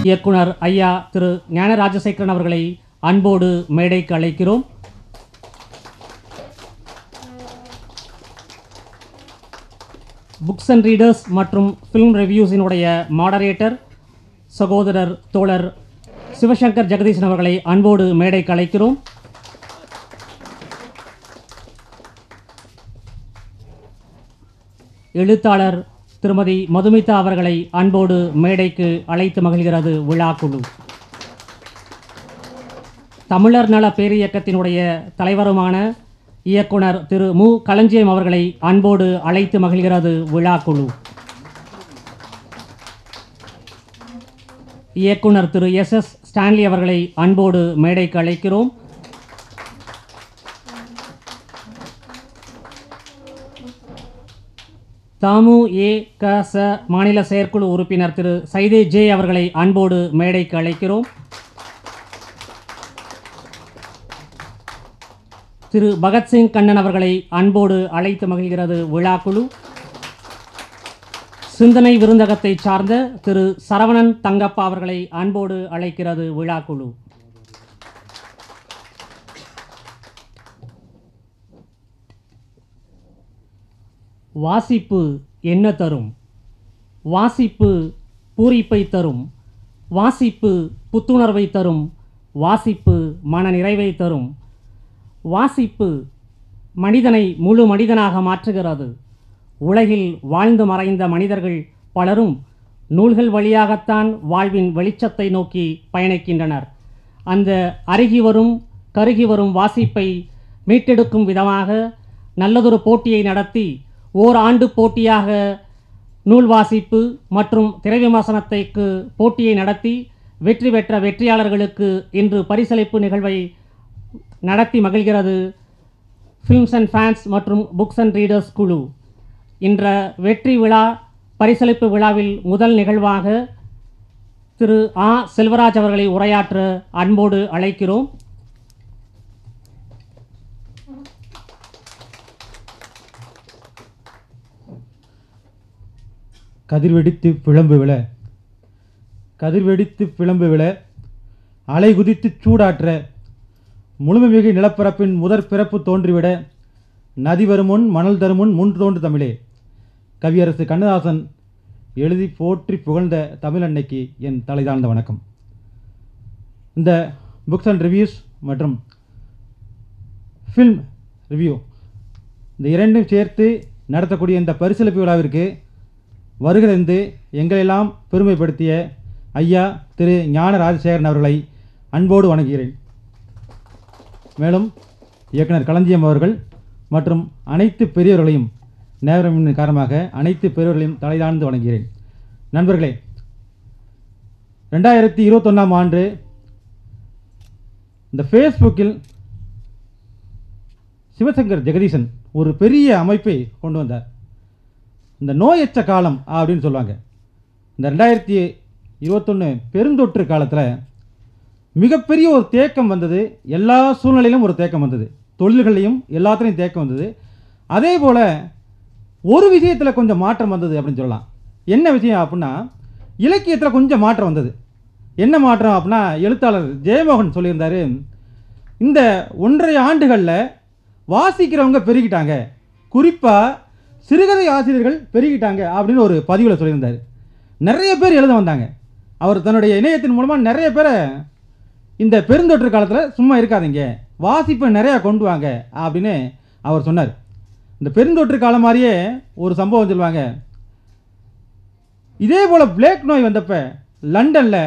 இயக்குனர் ஐயா திரு ஞான ராஜசேகரன் அவர்களை அன்போடு மேடைக்கு அழைக்கிறோம் புக்ஸ் அண்ட் ரீடர்ஸ் மற்றும் ஃபிலிம் ரிவ்யூஸினுடைய மாடரேட்டர் சகோதரர் தோழர் சிவசங்கர் ஜெகதீசன் அவர்களை அன்போடு மேடைக்கு அழைக்கிறோம் எழுத்தாளர் திருமதி மதுமிதா அவர்களை அன்போடு மேடைக்கு அழைத்து மகிழ்கிறது விழாக்குழு தமிழர் நல பேரியக்கத்தினுடைய தலைவருமான இயக்குனர் திரு மு களஞ்சியம் அவர்களை அன்போடு அழைத்து மகிழ்கிறது விழாக்குழு இயக்குனர் திரு எஸ் எஸ் ஸ்டான்லி அவர்களை அன்போடு மேடைக்கு அழைக்கிறோம் தாமு ஏ க ச மாநில செயற்குழு உறுப்பினர் திரு சைதே ஜே அவர்களை அன்போடு மேடைக்கு அழைக்கிறோம் திரு பகத்சிங் கண்ணன் அவர்களை அன்போடு அழைத்து மகிழ்கிறது விழாக்குழு சிந்தனை விருந்தகத்தை சார்ந்த திரு சரவணன் தங்கப்பா அவர்களை அன்போடு அழைக்கிறது விழாக்குழு வாசிப்பு என்ன தரும் வாசிப்பு பூரிப்பை தரும் வாசிப்பு புத்துணர்வை தரும் வாசிப்பு மன நிறைவை தரும் வாசிப்பு மனிதனை முழு மனிதனாக மாற்றுகிறது உலகில் வாழ்ந்து மறைந்த மனிதர்கள் பலரும் நூல்கள் வழியாகத்தான் வாழ்வின் வெளிச்சத்தை நோக்கி பயணிக்கின்றனர் அந்த அருகி வரும் கருகி வரும் வாசிப்பை மீட்டெடுக்கும் விதமாக நல்லதொரு போட்டியை நடத்தி ஓர் ஆண்டு போட்டியாக நூல் வாசிப்பு மற்றும் திரை விமர்சனத்தைக்கு போட்டியை நடத்தி வெற்றி பெற்ற வெற்றியாளர்களுக்கு இன்று பரிசளிப்பு நிகழ்வை நடத்தி மகிழ்கிறது ஃபிலிம்ஸ் அண்ட் ஃபேன்ஸ் மற்றும் புக்ஸ் அண்ட் ரீடர்ஸ் குழு இன்ற வெற்றி விழா பரிசளிப்பு விழாவில் முதல் நிகழ்வாக திரு ஆ செல்வராஜ் அவர்களை உரையாற்ற அன்போடு அழைக்கிறோம் கதிர்வெடித்து பிளம்பு விழ கதிர்வெடித்து பிளம்பு விழ அலை குதித்து சூடாற்ற முழுமைமிகு நிலப்பரப்பின் முதற் பிறப்பு தோன்றிவிட நதி வருமுன் மணல் தருமுன் முன் தோன்று தமிழே கவியரசு கண்ணதாசன் எழுதி போற்றி புகழ்ந்த தமிழ் அன்னைக்கு என் தலைதாழ்ந்த வணக்கம் இந்த புக்ஸ் அண்ட் ரிவ்யூஸ் மற்றும் ஃபில்ம் ரிவ்யூ இந்த இரண்டும் சேர்த்து நடத்தக்கூடிய இந்த பரிசளிப்பு விழாவிற்கு வருகிறது எங்களெல்லாம் பெருமைப்படுத்திய ஐயா திரு ஞான ராஜசேகரன் அவர்களை அன்போடு வணங்குகிறேன் மேலும் இயக்குனர் களஞ்சியம் அவர்கள் மற்றும் அனைத்து பெரியவர்களையும் நேரமின் காரணமாக அனைத்து பெரியவர்களையும் தலைதாழ்ந்து வணங்குகிறேன் நண்பர்களே ரெண்டாயிரத்தி இருபத்தொன்னாம் ஆண்டு இந்த ஃபேஸ்புக்கில் சிவசங்கர் ஜெகதீசன் ஒரு பெரிய அமைப்பை கொண்டு வந்தார் இந்த நோயற்ற காலம் அப்படின்னு சொல்லுவாங்க இந்த ரெண்டாயிரத்தி இருபத்தொன்று பெருந்தொற்று காலத்தில் மிகப்பெரிய ஒரு தேக்கம் வந்தது எல்லா சூழ்நிலையிலும் ஒரு தேக்கம் வந்தது தொழில்களையும் எல்லாத்துலேயும் தேக்கம் வந்தது அதே போல் ஒரு விஷயத்தில் கொஞ்சம் மாற்றம் வந்தது அப்படின்னு சொல்லலாம் என்ன விஷயம் அப்படின்னா இலக்கியத்தில் கொஞ்சம் மாற்றம் வந்தது என்ன மாற்றம் அப்படின்னா எழுத்தாளர் ஜெயமோகன் சொல்லியிருந்தார் இந்த ஒன்றரை ஆண்டுகளில் வாசிக்கிறவங்க பெருகிட்டாங்க குறிப்பாக சிறுகதை ஆசிரியர்கள் பெருகிட்டாங்க அப்படின்னு ஒரு பதிவில் சொல்லியிருந்தார் நிறைய பேர் எழுத வந்தாங்க அவர் தன்னுடைய இணையத்தின் மூலமாக நிறைய பேரை இந்த பெருந்தொற்று காலத்தில் சும்மா இருக்காதீங்க வாசிப்பை நிறையா கொண்டு வாங்க அப்படின்னு அவர் சொன்னார் இந்த பெருந்தொற்று காலம் மாதிரியே ஒரு சம்பவம் சொல்லுவாங்க இதே போல் பிளேக் நோய் வந்தப்ப லண்டனில்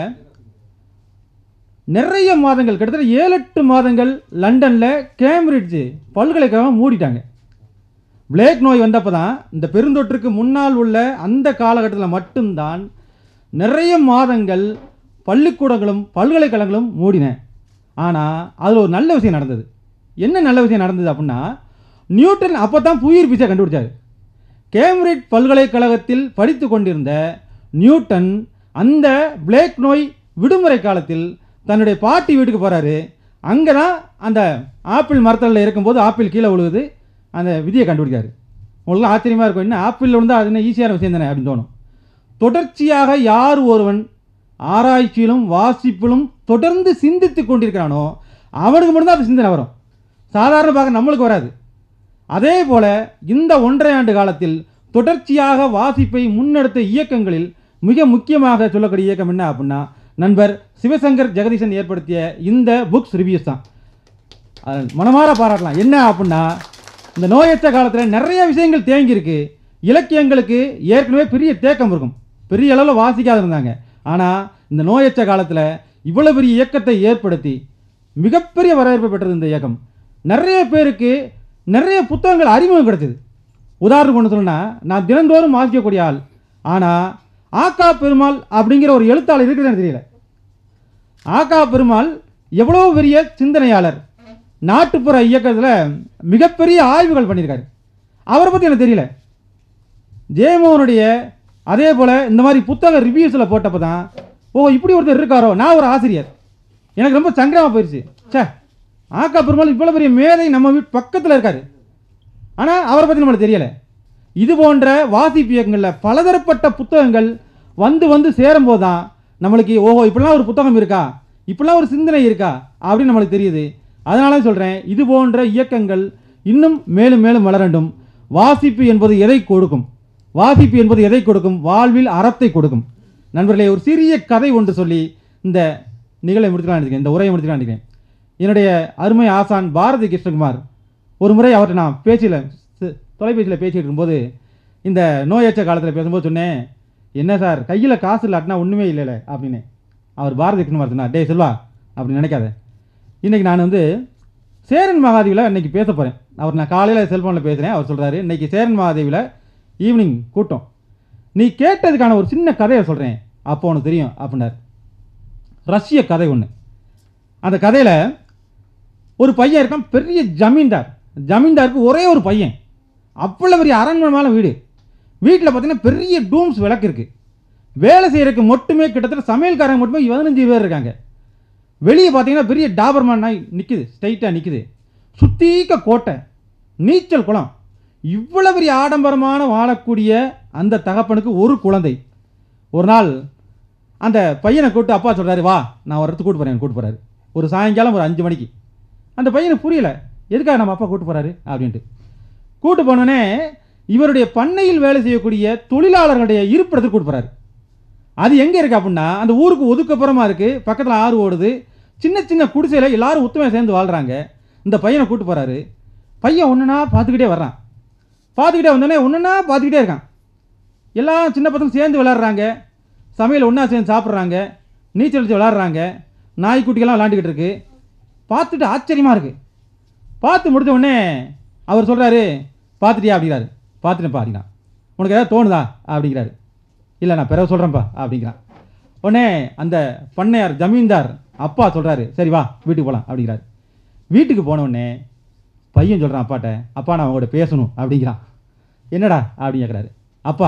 நிறைய மாதங்கள் கிட்டத்தட்ட ஏழு எட்டு மாதங்கள் லண்டனில் கேம்பிரிட்ஜ் பல்கலைக்கழகம் மூடிட்டாங்க பிளேக் நோய் வந்தப்போ தான் இந்த பெருந்தொற்றுக்கு முன்னால் உள்ள அந்த காலகட்டத்தில் மட்டும்தான் நிறைய மாதங்கள் பள்ளிக்கூடங்களும் பல்கலைக்கழகங்களும் மூடின ஆனால் அதில் ஒரு நல்ல விஷயம் நடந்தது என்ன நல்ல விஷயம் நடந்தது அப்படின்னா நியூட்டன் அப்போ தான் புவியீர் பிச்சை கண்டுபிடிச்சார் கேம்பிரிட்ஜ் பல்கலைக்கழகத்தில் படித்து கொண்டிருந்த நியூட்டன் அந்த பிளேக் நோய் விடுமுறை காலத்தில் தன்னுடைய பாட்டி வீட்டுக்கு போகிறாரு அங்கே தான் அந்த ஆப்பிள் மரத்தில் இருக்கும்போது ஆப்பிள் கீழே விழுகுது அந்த விதியை கண்டுபிடிக்காரு உங்களுக்கு ஆச்சரியமாக இருக்கும் என்ன ஆப்பிள் இருந்தால் அது என்ன ஈஸியான விஷயம் தானே அப்படின்னு தோணும் தொடர்ச்சியாக யார் ஒருவன் ஆராய்ச்சியிலும் வாசிப்பிலும் தொடர்ந்து சிந்தித்து கொண்டிருக்கிறானோ அவனுக்கு மட்டும்தான் அது சிந்தனை வரும் சாதாரண பார்க்க நம்மளுக்கு வராது அதே போல இந்த ஒன்றரை ஆண்டு காலத்தில் தொடர்ச்சியாக வாசிப்பை முன்னெடுத்த இயக்கங்களில் மிக முக்கியமாக சொல்லக்கூடிய இயக்கம் என்ன அப்படின்னா நண்பர் சிவசங்கர் ஜெகதீசன் ஏற்படுத்திய இந்த புக்ஸ் ரிவ்யூஸ் தான் அது மனமார பாராட்டலாம் என்ன அப்படின்னா இந்த நோயற்ற காலத்தில் நிறைய விஷயங்கள் தேங்கியிருக்கு இலக்கியங்களுக்கு ஏற்கனவே பெரிய தேக்கம் இருக்கும் பெரிய அளவில் வாசிக்காத இருந்தாங்க ஆனால் இந்த நோயற்ற காலத்தில் இவ்வளோ பெரிய இயக்கத்தை ஏற்படுத்தி மிகப்பெரிய வரவேற்பை பெற்றது இந்த இயக்கம் நிறைய பேருக்கு நிறைய புத்தகங்கள் அறிமுகம் கிடைச்சது உதாரணம் கொண்டு சொல்லணும்னா நான் தினந்தோறும் வாசிக்கக்கூடிய ஆள் ஆனால் ஆக்கா பெருமாள் அப்படிங்கிற ஒரு எழுத்தாளர் இருக்குதுன்னு தெரியல ஆகா பெருமாள் எவ்வளோ பெரிய சிந்தனையாளர் நாட்டுப்புற இயக்கத்தில் மிகப்பெரிய ஆய்வுகள் பண்ணியிருக்காரு அவரை பற்றி எனக்கு தெரியல ஜெயமோகனுடைய அதே போல் இந்த மாதிரி புத்தக ரிவ்யூஸில் போட்டப்போ தான் ஓ இப்படி ஒருத்தர் இருக்காரோ நான் ஒரு ஆசிரியர் எனக்கு ரொம்ப சங்கடமாக போயிடுச்சு ச்சே ஆக்கா பெருமாள் இவ்வளோ பெரிய மேதை நம்ம வீட்டு பக்கத்தில் இருக்காரு ஆனால் அவரை பற்றி நம்மளுக்கு தெரியலை இது போன்ற வாசிப்பு இயக்கங்களில் பலதரப்பட்ட புத்தகங்கள் வந்து வந்து சேரும்போது தான் நம்மளுக்கு ஓஹோ இப்படிலாம் ஒரு புத்தகம் இருக்கா இப்படிலாம் ஒரு சிந்தனை இருக்கா அப்படின்னு நம்மளுக்கு தெரியுது அதனால சொல்கிறேன் இது போன்ற இயக்கங்கள் இன்னும் மேலும் மேலும் வளரண்டும் வாசிப்பு என்பது எதை கொடுக்கும் வாசிப்பு என்பது எதை கொடுக்கும் வாழ்வில் அறத்தை கொடுக்கும் நண்பர்களே ஒரு சிறிய கதை ஒன்று சொல்லி இந்த நிகழை முடித்துக்கலாம் நினைக்கிறேன் இந்த உரையை முடித்துக்கலாம் நினைக்கிறேன் என்னுடைய அருமை ஆசான் பாரதி கிருஷ்ணகுமார் ஒரு முறை அவர்கிட்ட நான் பேச்சில் தொலைபேசியில் பேசிட்டு இருக்கும்போது இந்த நோயற்ற காலத்தில் பேசும்போது சொன்னேன் என்ன சார் கையில் காசு இல்லாட்டினா ஒன்றுமே இல்லைல்ல அப்படின்னு அவர் பாரதி கிருஷ்ணகுமார் சொன்னார் டேய் செல்வா அப்படி நினைக்காத இன்றைக்கி நான் வந்து சேரன் மகாதேவியில் இன்னைக்கு பேச போகிறேன் அவர் நான் காலையில் செல்ஃபோனில் பேசுகிறேன் அவர் சொல்கிறாரு இன்னைக்கு சேரன் மகாதேவியில் ஈவினிங் கூட்டம் நீ கேட்டதுக்கான ஒரு சின்ன கதையை சொல்கிறேன் அப்போ உனக்கு தெரியும் அப்படின்னார் ரஷ்ய கதை ஒன்று அந்த கதையில் ஒரு பையன் இருக்கான் பெரிய ஜமீன்தார் ஜமீன்தாருக்கு ஒரே ஒரு பையன் அவ்வளோ பெரிய அரண்மனைமான வீடு வீட்டில் பார்த்தீங்கன்னா பெரிய டூம்ஸ் விளக்கு இருக்குது வேலை செய்கிறதுக்கு மட்டுமே கிட்டத்தட்ட சமையல்காரங்க மட்டுமே பதினஞ்சு பேர் இருக்காங்க வெளியே பார்த்தீங்கன்னா பெரிய டாபர்மான் நாய் நிற்குது ஸ்ட்ரைட்டாக நிற்குது சுத்தீக்க கோட்டை நீச்சல் குளம் இவ்வளோ பெரிய ஆடம்பரமான வாழக்கூடிய அந்த தகப்பனுக்கு ஒரு குழந்தை ஒரு நாள் அந்த பையனை கூப்பிட்டு அப்பா சொல்கிறாரு வா நான் ஒரு இடத்துக்கு கூட்டு போகிறேன் கூட்டு போகிறாரு ஒரு சாயங்காலம் ஒரு அஞ்சு மணிக்கு அந்த பையனுக்கு புரியல எதுக்காக நம்ம அப்பா கூட்டு போகிறாரு அப்படின்ட்டு கூட்டு போனோடனே இவருடைய பண்ணையில் வேலை செய்யக்கூடிய தொழிலாளர்களுடைய இருப்பிடத்துக்கு கூட்டு போகிறாரு அது எங்கே இருக்குது அப்படின்னா அந்த ஊருக்கு ஒதுக்கப்புறமா இருக்குது பக்கத்தில் ஆறு ஓடுது சின்ன சின்ன குடிசையில் எல்லாரும் ஒத்துமையாக சேர்ந்து வாழ்கிறாங்க இந்த பையனை கூட்டு போகிறாரு பையன் ஒன்றுனா பார்த்துக்கிட்டே வர்றான் பார்த்துக்கிட்டே வந்தோடனே ஒன்றுனா பார்த்துக்கிட்டே இருக்கான் எல்லாம் சின்ன பசங்க சேர்ந்து விளாட்றாங்க சமையல் ஒன்றா சேர்ந்து சாப்பிட்றாங்க நீச்சல் அடிச்சு விளாட்றாங்க நாய்க்குட்டிகள்லாம் விளாண்டுக்கிட்டு இருக்கு பார்த்துட்டு ஆச்சரியமாக இருக்குது பார்த்து முடிஞ்ச உடனே அவர் சொல்கிறாரு பார்த்துட்டியா அப்படிங்கிறாரு பார்த்துட்டேன்ப்பா அப்படின்னா உனக்கு ஏதாவது தோணுதா அப்படிங்கிறாரு இல்லை நான் பிறகு சொல்கிறேன்ப்பா அப்படிங்கிறான் உடனே அந்த பண்ணையார் ஜமீன்தார் அப்பா சொல்கிறாரு சரி வா வீட்டுக்கு போகலாம் அப்படிங்கிறாரு வீட்டுக்கு போன உடனே பையன் சொல்கிறான் அப்பாட்ட அப்பா நான் அவங்கள்ட்ட பேசணும் அப்படிங்கிறான் என்னடா அப்படின்னு கேட்குறாரு அப்பா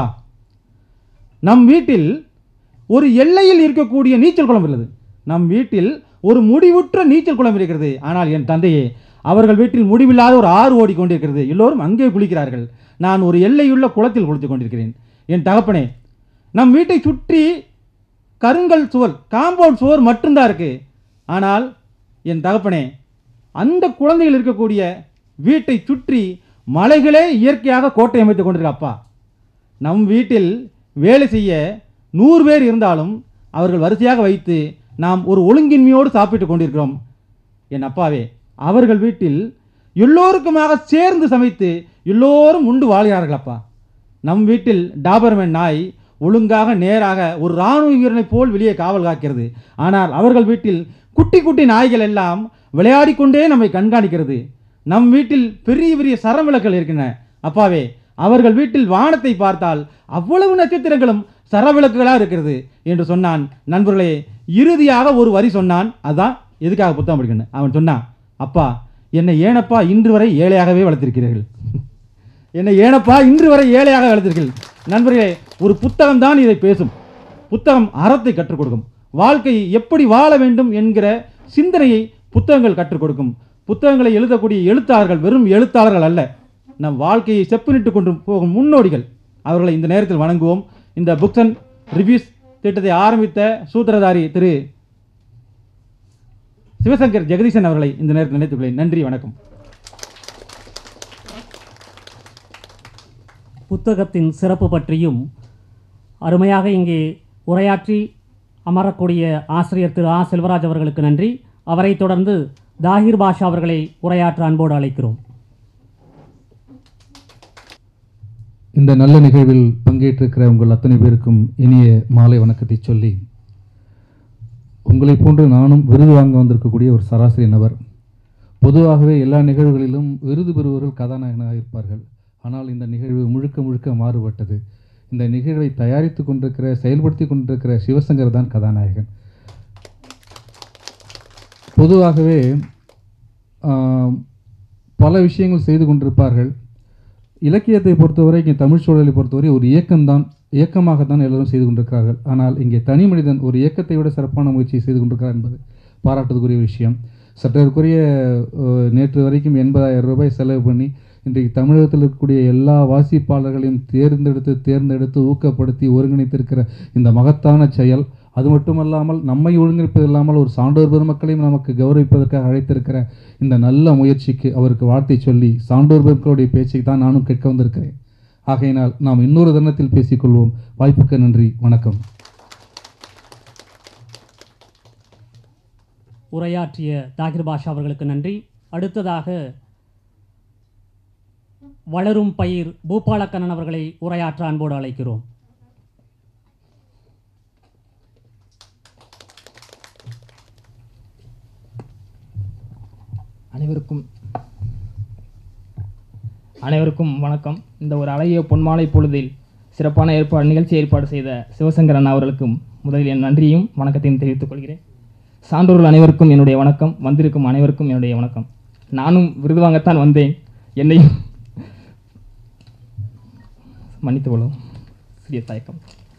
நம் வீட்டில் ஒரு எல்லையில் இருக்கக்கூடிய நீச்சல் குளம் உள்ளது நம் வீட்டில் ஒரு முடிவுற்ற நீச்சல் குளம் இருக்கிறது ஆனால் என் தந்தையே அவர்கள் வீட்டில் முடிவில்லாத ஒரு ஆறு ஓடிக்கொண்டிருக்கிறது எல்லோரும் அங்கே குளிக்கிறார்கள் நான் ஒரு எல்லையுள்ள குளத்தில் குளித்துக் கொண்டிருக்கிறேன் என் தகப்பனே நம் வீட்டை சுற்றி கருங்கல் சுவர் காம்பவுண்ட் சுவர் மட்டும்தான் இருக்கு ஆனால் என் தகப்பனே அந்த குழந்தைகள் இருக்கக்கூடிய வீட்டை சுற்றி மலைகளே இயற்கையாக கோட்டை அமைத்துக் கொண்டிருக்க அப்பா நம் வீட்டில் வேலை செய்ய நூறு பேர் இருந்தாலும் அவர்கள் வரிசையாக வைத்து நாம் ஒரு ஒழுங்கின்மையோடு சாப்பிட்டு கொண்டிருக்கிறோம் என் அப்பாவே அவர்கள் வீட்டில் எல்லோருக்குமாக சேர்ந்து சமைத்து எல்லோரும் உண்டு வாழ்கிறார்கள் அப்பா நம் வீட்டில் டாபர்மேன் நாய் ஒழுங்காக நேராக ஒரு இராணுவ வீரனைப் போல் வெளியே காவல் காக்கிறது ஆனால் அவர்கள் வீட்டில் குட்டி குட்டி நாய்கள் எல்லாம் விளையாடிக்கொண்டே நம்மை கண்காணிக்கிறது நம் வீட்டில் பெரிய பெரிய சரவிளக்குகள் இருக்கின்றன அப்பாவே அவர்கள் வீட்டில் வானத்தை பார்த்தால் அவ்வளவு நட்சத்திரங்களும் சரவிளக்குகளாக இருக்கிறது என்று சொன்னான் நண்பர்களே இறுதியாக ஒரு வரி சொன்னான் அதான் எதுக்காக புத்தகம் படிக்கணும் அவன் சொன்னான் அப்பா என்னை ஏனப்பா இன்று வரை ஏழையாகவே வளர்த்திருக்கிறீர்கள் என்னை ஏனப்பா இன்று வரை ஏழையாக வளர்த்தீர்கள் நண்பர்களே ஒரு புத்தகம் தான் இதை பேசும் புத்தகம் அறத்தை கற்றுக் கொடுக்கும் வாழ்க்கையை எப்படி வாழ வேண்டும் என்கிற சிந்தனையை புத்தகங்கள் கற்றுக் கொடுக்கும் புத்தகங்களை எழுதக்கூடிய எழுத்தாளர்கள் வெறும் எழுத்தாளர்கள் அல்ல நம் வாழ்க்கையை செப்பனிட்டு கொண்டு போகும் முன்னோடிகள் அவர்களை இந்த நேரத்தில் வணங்குவோம் இந்த புக்ஸ் அண்ட் ரிவ்யூஸ் திட்டத்தை ஆரம்பித்த சூத்திரதாரி திரு சிவசங்கர் ஜெகதீசன் அவர்களை இந்த நேரத்தில் நினைத்துக்கொள்ளேன் நன்றி வணக்கம் புத்தகத்தின் சிறப்பு பற்றியும் அருமையாக இங்கே உரையாற்றி அமரக்கூடிய ஆசிரியர் திரு ஆ செல்வராஜ் அவர்களுக்கு நன்றி அவரைத் தொடர்ந்து தாகிர் பாஷா அவர்களை உரையாற்ற அன்போடு அழைக்கிறோம் இந்த நல்ல நிகழ்வில் பங்கேற்றிருக்கிற உங்கள் அத்தனை பேருக்கும் இனிய மாலை வணக்கத்தை சொல்லி உங்களைப் போன்று நானும் விருது வாங்க வந்திருக்கக்கூடிய ஒரு சராசரி நபர் பொதுவாகவே எல்லா நிகழ்வுகளிலும் விருது பெறுபவர்கள் கதாநாயகனாக இருப்பார்கள் ஆனால் இந்த நிகழ்வு முழுக்க முழுக்க மாறுபட்டது இந்த நிகழ்வை தயாரித்து கொண்டிருக்கிற செயல்படுத்தி கொண்டிருக்கிற சிவசங்கர் தான் கதாநாயகன் பொதுவாகவே ஆம், பல விஷயங்கள் செய்து கொண்டிருப்பார்கள் இலக்கியத்தை பொறுத்தவரை இங்கே தமிழ் சூழலை பொறுத்தவரை ஒரு இயக்கம்தான் இயக்கமாகத்தான் எல்லாரும் செய்து கொண்டிருக்கிறார்கள் ஆனால் இங்கே தனி மனிதன் ஒரு இயக்கத்தை விட சிறப்பான முயற்சியை செய்து கொண்டிருக்கிறார் என்பது பாராட்டுதற்குரிய விஷயம் சற்றற்குரிய அஹ், நேற்று வரைக்கும் எண்பதாயிரம் ரூபாய் செலவு பண்ணி இன்றைக்கு தமிழகத்தில் இருக்கக்கூடிய எல்லா வாசிப்பாளர்களையும் தேர்ந்தெடுத்து தேர்ந்தெடுத்து ஊக்கப்படுத்தி ஒருங்கிணைத்திருக்கிற இந்த மகத்தான செயல் அது மட்டுமல்லாமல் நம்மை ஒருங்கிணைப்பது இல்லாமல் ஒரு சான்றோர் பெருமக்களையும் நமக்கு கௌரவிப்பதற்காக அழைத்திருக்கிற இந்த நல்ல முயற்சிக்கு அவருக்கு வாழ்த்தை சொல்லி சான்றோர் பெருமக்களுடைய பேச்சை தான் நானும் கேட்க வந்திருக்கிறேன் ஆகையினால் நாம் இன்னொரு தருணத்தில் பேசிக்கொள்வோம் வாய்ப்புக்கு நன்றி வணக்கம் உரையாற்றிய தாகிர் பாஷா அவர்களுக்கு நன்றி அடுத்ததாக வளரும் பயிர் பூபாலக்கண்ணன் அவர்களை உரையாற்ற அன்போடு அழைக்கிறோம் அனைவருக்கும் அனைவருக்கும் வணக்கம் இந்த ஒரு அழகிய பொன்மாலை பொழுதில் சிறப்பான ஏற்பாடு நிகழ்ச்சி ஏற்பாடு செய்த சிவசங்கர் அண்ணா அவர்களுக்கும் முதலில் என் நன்றியும் வணக்கத்தையும் தெரிவித்துக் கொள்கிறேன் சான்றோர்கள் அனைவருக்கும் என்னுடைய வணக்கம் வந்திருக்கும் அனைவருக்கும் என்னுடைய வணக்கம் நானும் விருது வாங்கத்தான் வந்தேன் என்னையும் மன்னித்துக் கொள்ளவும் சிறிய தயக்கம்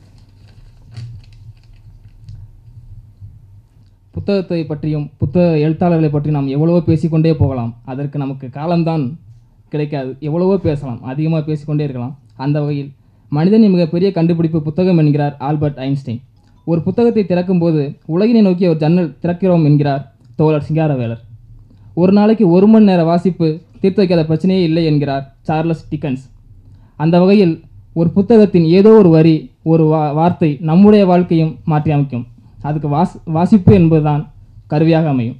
புத்தகத்தை பற்றியும் புத்தக எழுத்தாளர்களை பற்றி நாம் எவ்வளவோ பேசிக்கொண்டே போகலாம் அதற்கு நமக்கு காலம்தான் கிடைக்காது எவ்வளவோ பேசலாம் அதிகமாக பேசிக்கொண்டே இருக்கலாம் அந்த வகையில் மனிதனின் மிகப்பெரிய கண்டுபிடிப்பு புத்தகம் என்கிறார் ஆல்பர்ட் ஐன்ஸ்டைன் ஒரு புத்தகத்தை திறக்கும்போது உலகினை நோக்கி ஒரு ஜன்னல் திறக்கிறோம் என்கிறார் தோழர் சிங்காரவேலர் ஒரு நாளைக்கு ஒரு மணி நேர வாசிப்பு தீர்த்து வைக்காத பிரச்சனையே இல்லை என்கிறார் சார்லஸ் டிக்கன்ஸ் அந்த வகையில் ஒரு புத்தகத்தின் ஏதோ ஒரு வரி ஒரு வா வார்த்தை நம்முடைய வாழ்க்கையும் மாற்றி அமைக்கும் அதுக்கு வாஸ் வாசிப்பு என்பதுதான் கருவியாக அமையும்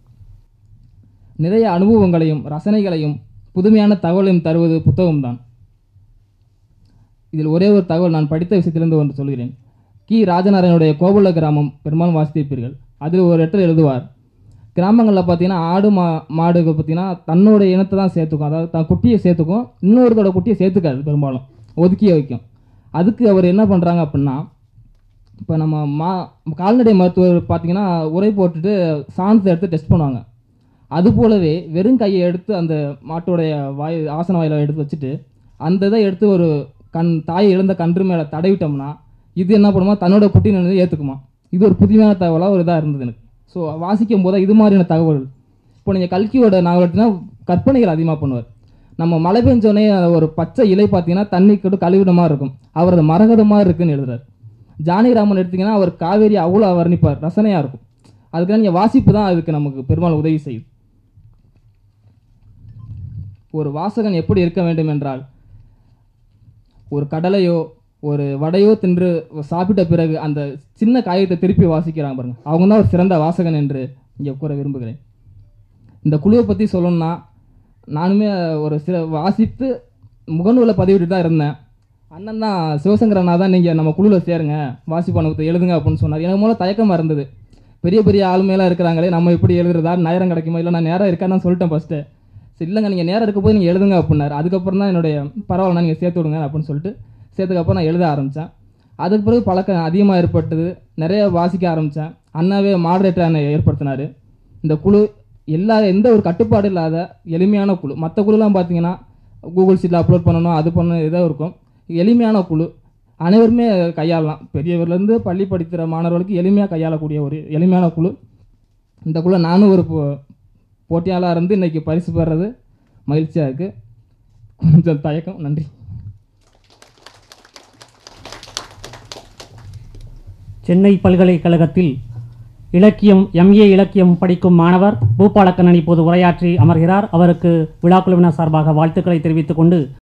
நிறைய அனுபவங்களையும் ரசனைகளையும் புதுமையான தகவலையும் தருவது புத்தகம்தான் இதில் ஒரே ஒரு தகவல் நான் படித்த விஷயத்திலிருந்து ஒன்று சொல்கிறேன் கி ராஜநாராயணுடைய கோபுல கிராமம் பெரும்பாலும் வாசித்திருப்பீர்கள் அதில் ஒரு இடத்துல எழுதுவார் கிராமங்களில் பார்த்தீங்கன்னா ஆடு மா மாடுகள் பார்த்தீங்கன்னா தன்னோட இனத்தை தான் சேர்த்துக்கும் அதாவது தன் குட்டியை சேர்த்துக்கும் இன்னொருத்தோட குட்டியை சேர்த்துக்காது பெரும்பாலும் ஒதுக்கியே வைக்கும் அதுக்கு அவர் என்ன பண்ணுறாங்க அப்படின்னா இப்போ நம்ம மா கால்நடை மருத்துவர் பார்த்தீங்கன்னா உரை போட்டுட்டு சாணத்தை எடுத்து டெஸ்ட் பண்ணுவாங்க அது போலவே வெறும் கையை எடுத்து அந்த மாட்டோடைய வாய் ஆசன வாயில எடுத்து வச்சுட்டு அந்த இதை எடுத்து ஒரு கண் தாயை இழந்த கன்று மேலே தடவிட்டோம்னா இது என்ன பண்ணுமா தன்னோட குட்டி நின்று ஏற்றுக்குமா இது ஒரு புதுமையான தகவலாக ஒரு இதாக இருந்தது எனக்கு ஸோ வாசிக்கும் போது இது மாதிரியான தகவல் இப்போ நீங்கள் கல்கியோட நாவல் எடுத்தீங்கன்னா கற்பனைகள் அதிகமாக பண்ணுவார் நம்ம மழை பெஞ்சோடனே ஒரு பச்சை இலை பார்த்தீங்கன்னா தண்ணி கூட கழுவிடமாக இருக்கும் அவர் அது மரகதமாக இருக்குன்னு எழுதுறாரு ஜானகிராமன் எடுத்தீங்கன்னா அவர் காவேரி அவ்வளோ வர்ணிப்பார் ரசனையாக இருக்கும் அதுக்காக நீங்கள் வாசிப்பு தான் அதுக்கு நமக்கு பெரும்பாலும் உதவி செய்யுது ஒரு வாசகன் எப்படி இருக்க வேண்டும் என்றால் ஒரு கடலையோ ஒரு வடையோ தின்று சாப்பிட்ட பிறகு அந்த சின்ன காயத்தை திருப்பி வாசிக்கிறாங்க பாருங்க அவங்க தான் ஒரு சிறந்த வாசகன் என்று இங்கே கூற விரும்புகிறேன் இந்த குழுவை பற்றி சொல்லணும்னா நானுமே ஒரு சில வாசித்து முகநூலை பதிவிட்டு தான் இருந்தேன் அண்ணன் தான் சிவசங்கர் அண்ணா தான் நீங்கள் நம்ம குழுவில் சேருங்க வாசிப்பு அனுபவத்தை எழுதுங்க அப்படின்னு சொன்னார் எனக்கு மூலம் தயக்கமாக இருந்தது பெரிய பெரிய ஆளுமையெல்லாம் இருக்கிறாங்களே நம்ம எப்படி எழுதுறதா நேரம் கிடைக்குமா இல்லை நான் நேரம் இருக்கான்னு சொல்லிட்டேன் ஃபஸ்ட்டு சரி இல்லைங்க நீங்கள் நேரம் இருக்க போது நீங்கள் எழுதுங்க அப்படின்னாரு அதுக்கப்புறம் தான் என்னுடைய பரவாயில்ல நீங்கள் சேர்த்து விடுங்க அப்படின்னு சொல்லிட்டு சேர்த்துக்கப்புறம் நான் எழுத ஆரம்பித்தேன் அதுக்கு பிறகு பழக்கம் அதிகமாக ஏற்பட்டது நிறைய வாசிக்க ஆரம்பித்தேன் அண்ணாவே மாடரேட்டர் என்னை ஏற்படுத்தினார் இந்த குழு எல்லா எந்த ஒரு கட்டுப்பாடு இல்லாத எளிமையான குழு மற்ற குழுலாம் பார்த்தீங்கன்னா கூகுள் ஷீட்டில் அப்லோட் பண்ணணும் அது பண்ணணும் இதாக இருக்கும் எளிமையான குழு அனைவருமே கையாளலாம் பெரியவர்லேருந்து பள்ளி படிக்கிற மாணவர்களுக்கு எளிமையாக கையாளக்கூடிய ஒரு எளிமையான குழு இந்த குழு நானும் ஒரு போ- போட்டியாளராக இருந்து இன்றைக்கி பரிசு பெறுறது மகிழ்ச்சியாக இருக்குது கொஞ்சம் தயக்கம் நன்றி சென்னை பல்கலைக்கழகத்தில் இலக்கியம் எம்ஏ இலக்கியம் படிக்கும் மாணவர் பூபாலக்கண்ணன் இப்போது உரையாற்றி அமர்கிறார் அவருக்கு விழா குழுவினர் சார்பாக வாழ்த்துக்களை தெரிவித்துக் கொண்டு